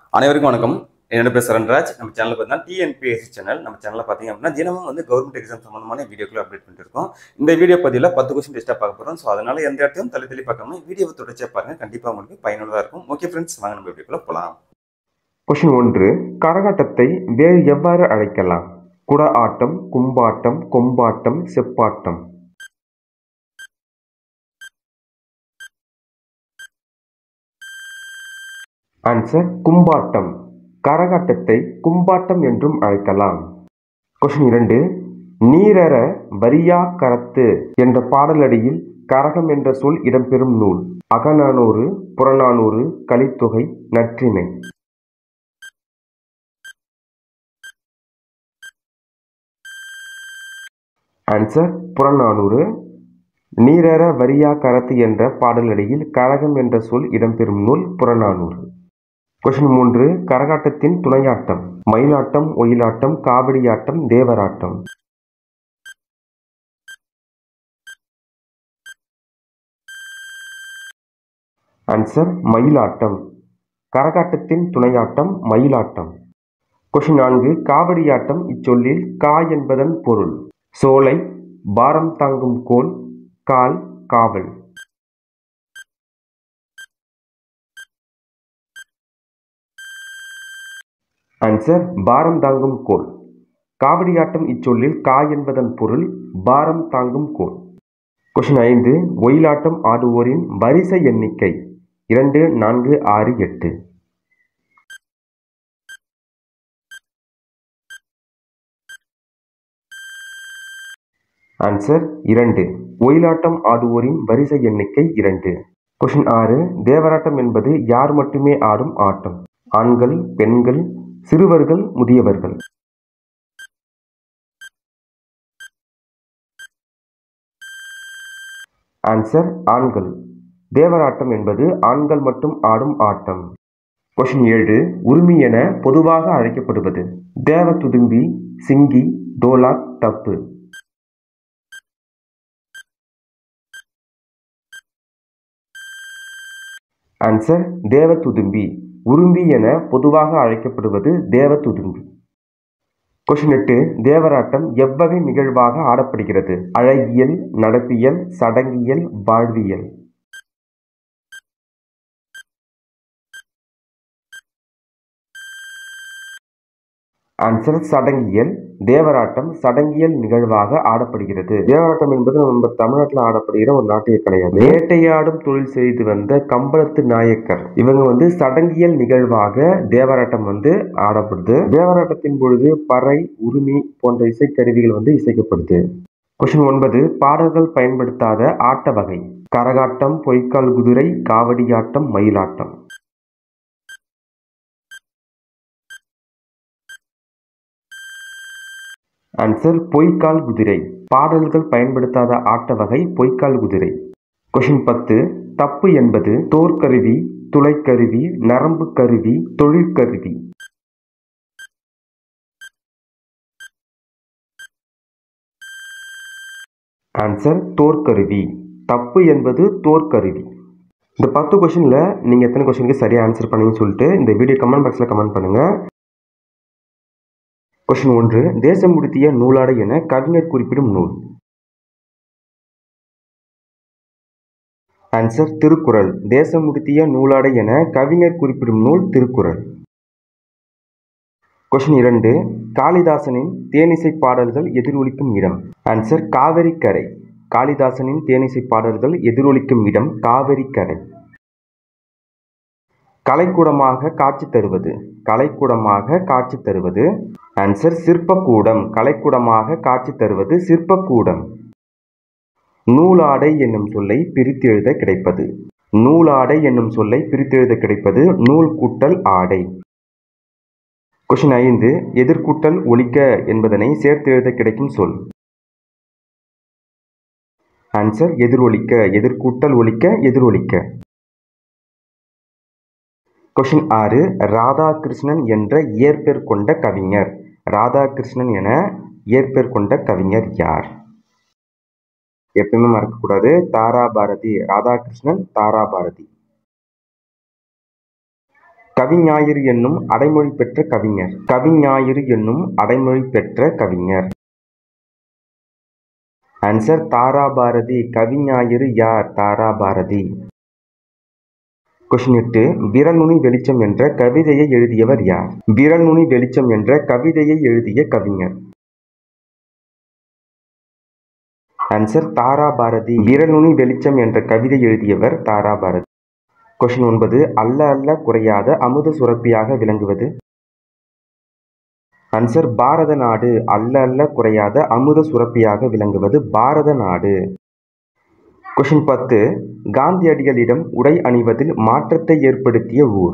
அனைவருக்கும் வணக்கம் என்னோட பேர் சரண்ராஜ் நம்ம சேனலில் பார்த்தீங்கன்னா டிஎன்பிஎஸ்சி சேனல் நம்ம சேனலில் பார்த்தீங்க அப்படின்னா தினமும் வந்து கவர்மெண்ட் எக்ஸாம் சம்மந்தமான வீடியோக்களை அப்டேட் பண்ணிட்டு இருக்கோம் இந்த வீடியோ பதிவில் பத்து கொஸ்டின் டெஸ்ட்டாக பார்க்க போகிறோம் ஸோ அதனால எந்த இடத்தையும் தள்ளி தள்ளி பார்க்காம வீடியோவை தொடர்ச்சியாக பாருங்க கண்டிப்பாக உங்களுக்கு பயனுள்ளதாக இருக்கும் ஓகே ஃப்ரெண்ட்ஸ் வாங்க நம்ம வீடியோக்குள்ள போகலாம் கொஷின் ஒன்று கரகாட்டத்தை வேறு எவ்வாறு அழைக்கலாம் குட ஆட்டம் கும்பாட்டம் கொம்பாட்டம் செப்பாட்டம் ஆன்சர் கும்பாட்டம் கரகாட்டத்தை கும்பாட்டம் என்றும் அழைக்கலாம் கொஷின் இரண்டு நீரற வரியா கரத்து என்ற பாடலடியில் கரகம் என்ற சொல் இடம்பெறும் நூல் அகநானூறு புறநானூறு கலித்தொகை நற்றிணை ஆன்சர் புறநானூறு நீரற வரியா கரத்து என்ற பாடலடியில் கரகம் என்ற சொல் இடம்பெறும் நூல் புறநானூறு கொஷின் மூன்று கரகாட்டத்தின் துணையாட்டம் மயிலாட்டம் ஒயிலாட்டம் காவடியாட்டம் தேவராட்டம் ஆன்சர் மயிலாட்டம் கரகாட்டத்தின் துணையாட்டம் மயிலாட்டம் கொஷின் நான்கு காவடியாட்டம் இச்சொல்லில் கா என்பதன் பொருள் சோலை பாரம் தாங்கும் கோல் கால் காவல் ஆன்சர் பாரம் தாங்கும் கோல் காவடியாட்டம் இச்சொல்லில் கா என்பதன் பொருள் பாரம் தாங்கும் கோல் கொஷின் ஐந்து ஒயிலாட்டம் ஆடுவோரின் வரிசை எண்ணிக்கை இரண்டு நான்கு ஆறு எட்டு ஆன்சர் இரண்டு ஒயிலாட்டம் ஆடுவோரின் வரிசை எண்ணிக்கை இரண்டு கொஷின் ஆறு தேவராட்டம் என்பது யார் மட்டுமே ஆடும் ஆட்டம் ஆண்கள் பெண்கள் சிறுவர்கள் முதியவர்கள் ஆன்சர் ஆண்கள் தேவராட்டம் என்பது ஆண்கள் மட்டும் ஆடும் ஆட்டம் கொஷின் ஏழு உரிமை என பொதுவாக அழைக்கப்படுவது தேவ துதும்பி சிங்கி டோலாக் தப்பு ஆன்சர் தேவ துதும்பி உரும்பி என பொதுவாக அழைக்கப்படுவது தேவ துதும்பி கொஷின் எட்டு தேவராட்டம் எவ்வகை நிகழ்வாக ஆடப்படுகிறது அழகியல் நடப்பியல் சடங்கியல் வாழ்வியல் ஆன்சர் சடங்கியல் தேவராட்டம் சடங்கியல் நிகழ்வாக ஆடப்படுகிறது தேவராட்டம் என்பது நம்ம தமிழ்நாட்டில் ஆடப்படுகிற ஒரு நாட்டிய கிடையாது வேட்டையாடும் தொழில் செய்து வந்த கம்பளத்து நாயக்கர் இவங்க வந்து சடங்கியல் நிகழ்வாக தேவராட்டம் வந்து ஆடப்படுது தேவராட்டத்தின் பொழுது பறை உரிமை போன்ற இசைக்கருவிகள் வந்து இசைக்கப்படுது கொஷின் ஒன்பது பாடல்கள் பயன்படுத்தாத ஆட்ட வகை கரகாட்டம் பொய்க்கால் குதிரை காவடியாட்டம் மயிலாட்டம் ஆன்சர் பொய்க்கால் குதிரை பாடல்கள் பயன்படுத்தாத ஆட்ட வகை பொய்க்கால் குதிரை கொஷின் பத்து தப்பு என்பது தோற்கருவி துளைக்கருவி நரம்பு கருவி தொழிற்கருவி ஆன்சர் தோற்கருவி தப்பு என்பது தோற்கருவி இந்த பத்து கொஷினில் நீங்கள் எத்தனை கொஷினுக்கு சரியாக ஆன்சர் பண்ணீங்கன்னு சொல்லிட்டு இந்த வீடியோ கமெண்ட் பாக்ஸில் கமெண்ட் பண்ணுங்கள் கொஷின் ஒன்று தேசம் முடித்திய நூலாடை என கவிஞர் குறிப்பிடும் நூல் ஆன்சர் திருக்குறள் தேசம் முடித்திய நூலாடை என கவிஞர் குறிப்பிடும் நூல் திருக்குறள் கொஷின் இரண்டு காளிதாசனின் தேனிசை பாடல்கள் எதிரொலிக்கும் இடம் ஆன்சர் காவிரி கரை காளிதாசனின் தேனிசை பாடல்கள் எதிரொலிக்கும் இடம் காவிரி கரை கலைக்கூடமாக காட்சி தருவது கலைக்கூடமாக காட்சி தருவது ஆன்சர் சிற்பக்கூடம் கலைக்கூடமாக காட்சி தருவது சிற்பக்கூடம் நூலாடை என்னும் சொல்லை பிரித்தெழுத கிடைப்பது நூலாடை என்னும் சொல்லை பிரித்தெழுத கிடைப்பது நூல் கூட்டல் ஆடை கொஷின் ஐந்து எதிர்கூட்டல் ஒழிக்க என்பதனை சேர்த்து எழுத கிடைக்கும் சொல் ஆன்சர் எதிரொலிக்க எதிர்கூட்டல் ஒழிக்க எதிரொலிக்க கொஷின் ஆறு ராதாகிருஷ்ணன் என்ற இயற்பெயர் கொண்ட கவிஞர் ராதாகிருஷ்ணன் என இயற்பெயர் கொண்ட கவிஞர் யார் எப்பயுமே மறக்கக்கூடாது தாரா பாரதி ராதாகிருஷ்ணன் தாரா பாரதி கவிஞாயிறு என்னும் அடைமொழி பெற்ற கவிஞர் கவிஞாயிறு என்னும் அடைமொழி பெற்ற கவிஞர் ஆன்சர் தாரா பாரதி கவிஞாயிறு யார் தாரா பாரதி கொஸ்டின் எட்டு விரல் நுனி வெளிச்சம் என்ற கவிதையை எழுதியவர் யார் விரல் நுனி வெளிச்சம் என்ற கவிதையை எழுதிய கவிஞர் ஆன்சர் தாரா பாரதி விரல் நுனி வெளிச்சம் என்ற கவிதை எழுதியவர் தாரா பாரதி கொஸ்டின் ஒன்பது அல்ல அல்ல குறையாத அமுத சுரப்பியாக விளங்குவது ஆன்சர் பாரத நாடு அல்ல அல்ல குறையாத அமுத சுரப்பியாக விளங்குவது பாரத நாடு கொஷின் பத்து காந்தியடிகளிடம் உடை அணிவதில் மாற்றத்தை ஏற்படுத்திய ஊர்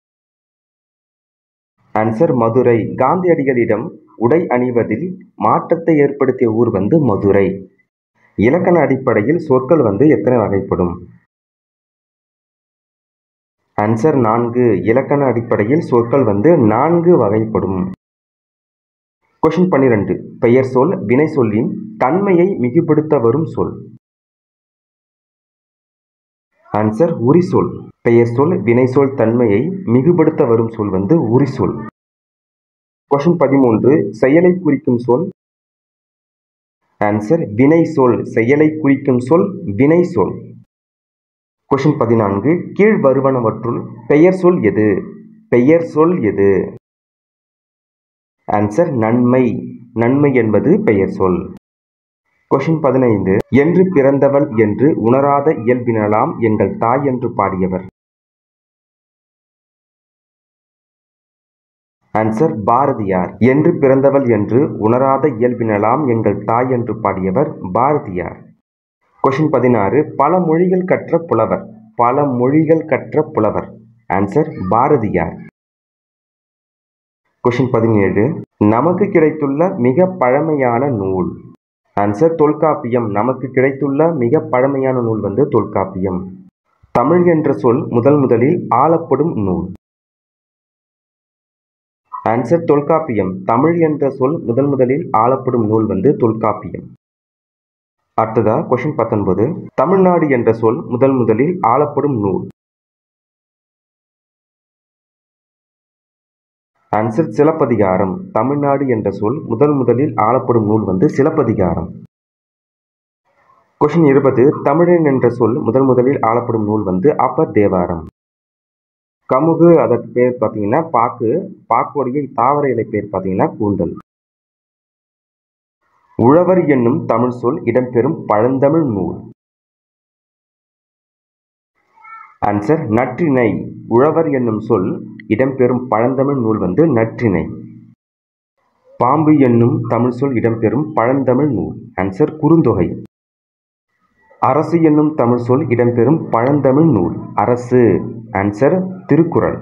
ஆன்சர் மதுரை காந்தியடிகளிடம் உடை அணிவதில் மாற்றத்தை ஏற்படுத்திய ஊர் வந்து மதுரை இலக்கண அடிப்படையில் சொற்கள் வந்து எத்தனை வகைப்படும் ஆன்சர் நான்கு இலக்கண அடிப்படையில் சொற்கள் வந்து நான்கு வகைப்படும் கொஷின் பன்னிரண்டு பெயர் சொல் வினை சொல்லின் தன்மையை மிகுபடுத்த வரும் சொல் ஆன்சர் உரிசொல் பெயர் சொல் வினை சொல் தன்மையை மிகுபடுத்த வரும் சொல் வந்து உரிசொல் கொஷின் பதிமூன்று செயலை குறிக்கும் சொல் ஆன்சர் வினை சொல் செயலை குறிக்கும் சொல் வினை சொல் கொஷின் பதினான்கு கீழ் வருவனவற்றுள் பெயர் சொல் எது பெயர் சொல் எது ஆன்சர் நன்மை நன்மை என்பது பெயர் சொல் கொஷின் பதினைந்து என்று பிறந்தவள் என்று உணராத இயல்பினலாம் எங்கள் தாய் என்று பாடியவர் ஆன்சர் பாரதியார் என்று பிறந்தவள் என்று உணராத இயல்பினலாம் எங்கள் தாய் என்று பாடியவர் பாரதியார் கொஷின் பதினாறு பல மொழிகள் கற்ற புலவர் பல மொழிகள் கற்ற புலவர் ஆன்சர் பாரதியார் கொஷின் பதினேழு நமக்கு கிடைத்துள்ள மிக பழமையான நூல் ஆன்சர் தொல்காப்பியம் நமக்கு கிடைத்துள்ள மிக பழமையான நூல் வந்து தொல்காப்பியம் தமிழ் என்ற சொல் முதல் முதலில் ஆளப்படும் நூல் ஆன்சர் தொல்காப்பியம் தமிழ் என்ற சொல் முதல் முதலில் ஆளப்படும் நூல் வந்து தொல்காப்பியம் அடுத்ததா கொஷின் பத்தொன்பது தமிழ்நாடு என்ற சொல் முதல் முதலில் ஆளப்படும் நூல் ஆன்சர் சிலப்பதிகாரம் தமிழ்நாடு என்ற சொல் முதல் முதலில் ஆளப்படும் நூல் வந்து சிலப்பதிகாரம் கொஷின் இருபது தமிழன் என்ற சொல் முதல் முதலில் ஆளப்படும் நூல் வந்து அப்பர் தேவாரம் கமுகு அதற்கு பேர் பார்த்தீங்கன்னா பாக்கு பாக்குடைய தாவர இலை பேர் பார்த்தீங்கன்னா கூந்தல் உழவர் என்னும் தமிழ் சொல் இடம்பெறும் பழந்தமிழ் நூல் ஆன்சர் நற்றிணை உழவர் என்னும் சொல் இடம்பெறும் பழந்தமிழ் நூல் வந்து நற்றிணை பாம்பு என்னும் தமிழ் சொல் இடம்பெறும் பழந்தமிழ் நூல் ஆன்சர் குறுந்தொகை அரசு என்னும் தமிழ் சொல் இடம்பெறும் பழந்தமிழ் நூல் அரசு ஆன்சர் திருக்குறள்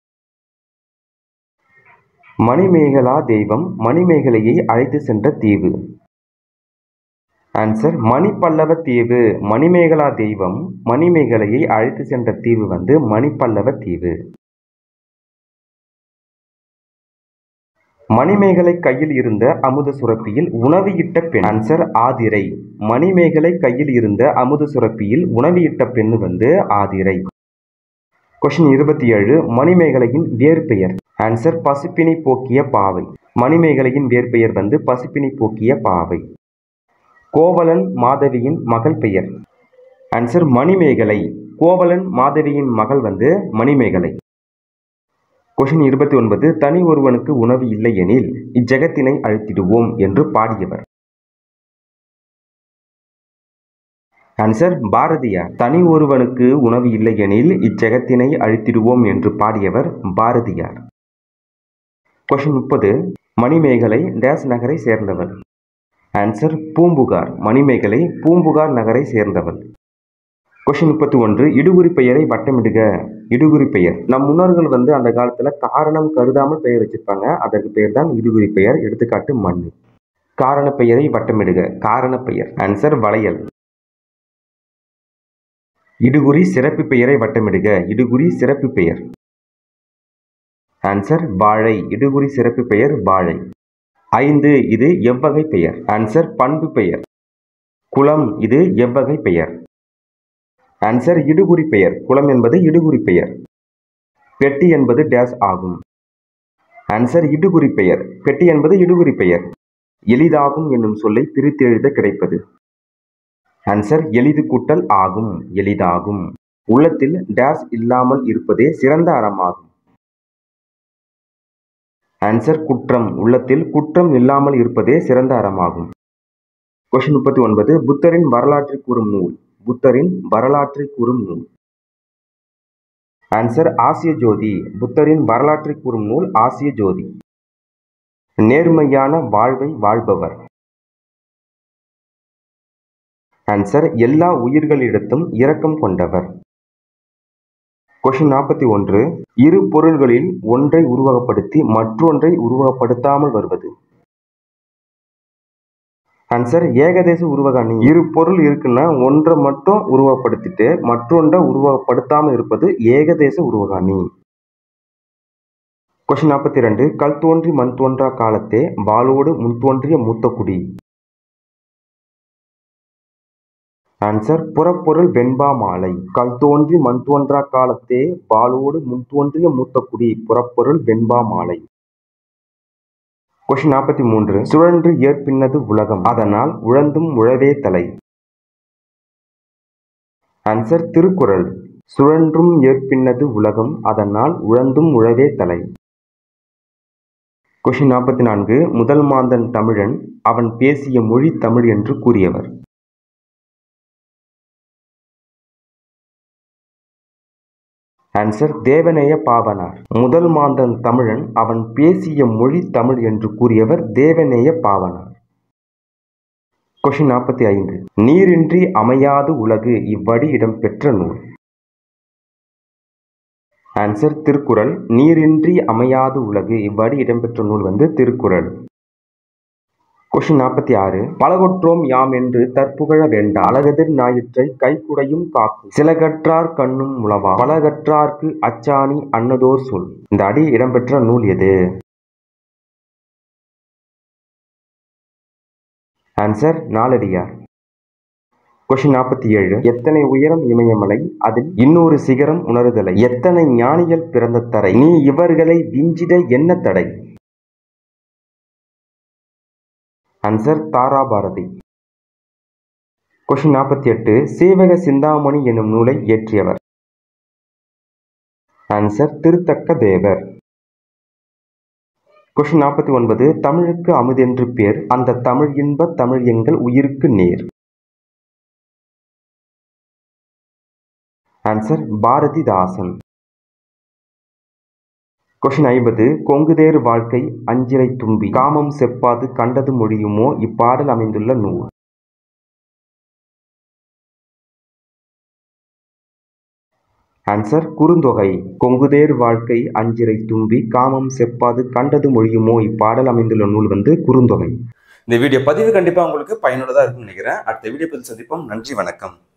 மணிமேகலா தெய்வம் மணிமேகலையை அழைத்து சென்ற தீவு ஆன்சர் மணிப்பல்லவ தீவு மணிமேகலா தெய்வம் மணிமேகலையை அழைத்து சென்ற தீவு வந்து மணிப்பல்லவ தீவு மணிமேகலை கையில் இருந்த அமுத சுரப்பியில் உணவு இட்ட பெண் ஆன்சர் ஆதிரை மணிமேகலை கையில் இருந்த அமுத சுரப்பியில் உணவு இட்ட பெண்ணு வந்து ஆதிரை கொஷின் இருபத்தி ஏழு மணிமேகலையின் வேறு பெயர் ஆன்சர் பசுப்பினை போக்கிய பாவை மணிமேகலையின் வேறு பெயர் வந்து பசுப்பினை போக்கிய பாவை கோவலன் மாதவியின் மகள் பெயர் ஆன்சர் மணிமேகலை கோவலன் மாதவியின் மகள் வந்து மணிமேகலை கொஷின் இருபத்தி ஒன்பது தனி ஒருவனுக்கு உணவு இல்லை எனில் இஜகத்தினை அழுத்திடுவோம் என்று பாடியவர் ஆன்சர் பாரதியார் தனி ஒருவனுக்கு உணவு இல்லை எனில் இச்செகத்தினை அழித்திடுவோம் என்று பாடியவர் பாரதியார் கொஷின் முப்பது மணிமேகலை டேஸ் நகரை சேர்ந்தவர் ஆன்சர் பூம்புகார் மணிமேகலை பூம்புகார் நகரை சேர்ந்தவள் கொஷின் முப்பத்தி ஒன்று இடுகுறி பெயரை வட்டமிடுக இடுகுறி பெயர் நம் முன்னோர்கள் வந்து அந்த காலத்துல காரணம் கருதாமல் பெயர் வச்சிருப்பாங்க அதற்கு பெயர் தான் இடுகுறி பெயர் எடுத்துக்காட்டு மண்ணு காரண பெயரை வட்டமிடுக காரண பெயர் ஆன்சர் வளையல் இடுகுறி சிறப்பு பெயரை வட்டமிடுக இடுகுறி சிறப்பு பெயர் ஆன்சர் வாழை இடுகுறி சிறப்பு பெயர் வாழை ஐந்து இது எவ்வகை பெயர் ஆன்சர் பண்பு பெயர் குளம் இது எவ்வகை பெயர் ஆன்சர் இடுகுறி பெயர் குளம் என்பது இடுகுறி பெயர் பெட்டி என்பது டேஸ் ஆகும் ஆன்சர் இடுகுறி பெயர் பெட்டி என்பது இடுகுறி பெயர் எளிதாகும் என்னும் சொல்லை பிரித்து எழுத கிடைப்பது ஆன்சர் எளிது கூட்டல் ஆகும் எளிதாகும் உள்ளத்தில் டேஸ் இல்லாமல் இருப்பதே சிறந்த அறமாகும் ஆன்சர் குற்றம் உள்ளத்தில் குற்றம் இல்லாமல் இருப்பதே சிறந்த அறமாகும் கொஸ்டின் முப்பத்தி ஒன்பது புத்தரின் வரலாற்றை கூறும் நூல் புத்தரின் வரலாற்றை கூறும் நூல் ஆன்சர் ஆசிய ஜோதி புத்தரின் வரலாற்றை கூறும் நூல் ஆசிய ஜோதி நேர்மையான வாழ்வை வாழ்பவர் ஆன்சர் எல்லா உயிர்களிடத்தும் இரக்கம் கொண்டவர் கொஷின் நாற்பத்தி ஒன்று இரு பொருள்களில் ஒன்றை உருவகப்படுத்தி மற்றொன்றை உருவகப்படுத்தாமல் வருவது ஆன்சர் ஏகதேச உருவக அணி இரு பொருள் இருக்குன்னா ஒன்றை மட்டும் உருவகப்படுத்திட்டு மற்றொன்றை உருவகப்படுத்தாம இருப்பது ஏகதேச உருவக அணி கொஸ்டின் நாற்பத்தி ரெண்டு கல் தோன்றி மண் தோன்றா காலத்தே பாலோடு முன் தோன்றிய மூத்த குடி ஆன்சர் புறப்பொருள் வெண்பா மாலை கல் தோன்றி மண் தோன்றா காலத்தே பாலோடு முன் தோன்றிய மூத்த குடி புறப்பொருள் வெண்பா மாலை கொஸ்டின் நாற்பத்தி மூன்று சுழன்று ஏற்பின்னது உலகம் அதனால் உழந்தும் உழவே தலை ஆன்சர் திருக்குறள் சுழன்றும் ஏற்பின்னது உலகம் அதனால் உழந்தும் உழவே தலை கொஷின் நாற்பத்தி நான்கு முதல் மாந்தன் தமிழன் அவன் பேசிய மொழி தமிழ் என்று கூறியவர் ஆன்சர் தேவநேய பாவனார் முதல் மாந்தன் தமிழன் அவன் பேசிய மொழி தமிழ் என்று கூறியவர் தேவநேய பாவனார் கொஷின் நாற்பத்தி ஐந்து நீரின்றி அமையாது உலகு இவ்வடி இடம்பெற்ற நூல் ஆன்சர் திருக்குறள் நீரின்றி அமையாது உலகு இவ்வடி இடம்பெற்ற நூல் வந்து திருக்குறள் கொஷின் நாற்பத்தி ஆறு பலகொற்றோம் யாம் என்று தற்புகழ வேண்டா அழகதிர் ஞாயிற்றை கைக்குடையும் காக்கும் சிலகற்றார் கண்ணும் உளவா பலகற்றார்க்கு அச்சாணி அன்னதோர் சொல் இந்த அடி இடம்பெற்ற நூல் எது ஆன்சர் நாலடியார் கொஷின் நாற்பத்தி ஏழு எத்தனை உயரம் இமயமலை அதில் இன்னொரு சிகரம் உணருதலை எத்தனை ஞானிகள் பிறந்த தரை நீ இவர்களை விஞ்சிட என்ன தடை ஆன்சர் தாராபாரதி கொஷின் நாற்பத்தி எட்டு சீவக சிந்தாமணி என்னும் நூலை இயற்றியவர் ஆன்சர் திருத்தக்க தேவர் கொஷின் நாற்பத்தி ஒன்பது தமிழுக்கு அமுதென்று பேர் அந்த தமிழ் இன்ப தமிழ் எங்கள் உயிருக்கு நேர் ஆன்சர் பாரதிதாசன் கொஷின் ஐம்பது கொங்குதேறு வாழ்க்கை அஞ்சிரை தும்பி காமம் செப்பாது கண்டது மொழியுமோ இப்பாடல் அமைந்துள்ள நூல் ஆன்சர் குறுந்தொகை கொங்குதேர் வாழ்க்கை அஞ்சிரை தும்பி காமம் செப்பாது கண்டது மொழியுமோ இப்பாடல் அமைந்துள்ள நூல் வந்து குறுந்தொகை இந்த வீடியோ பதிவு கண்டிப்பாக உங்களுக்கு பயனுள்ளதாக இருக்கும்னு நினைக்கிறேன் அடுத்த வீடியோ பதிவு சந்திப்போம் நன்றி வணக்கம்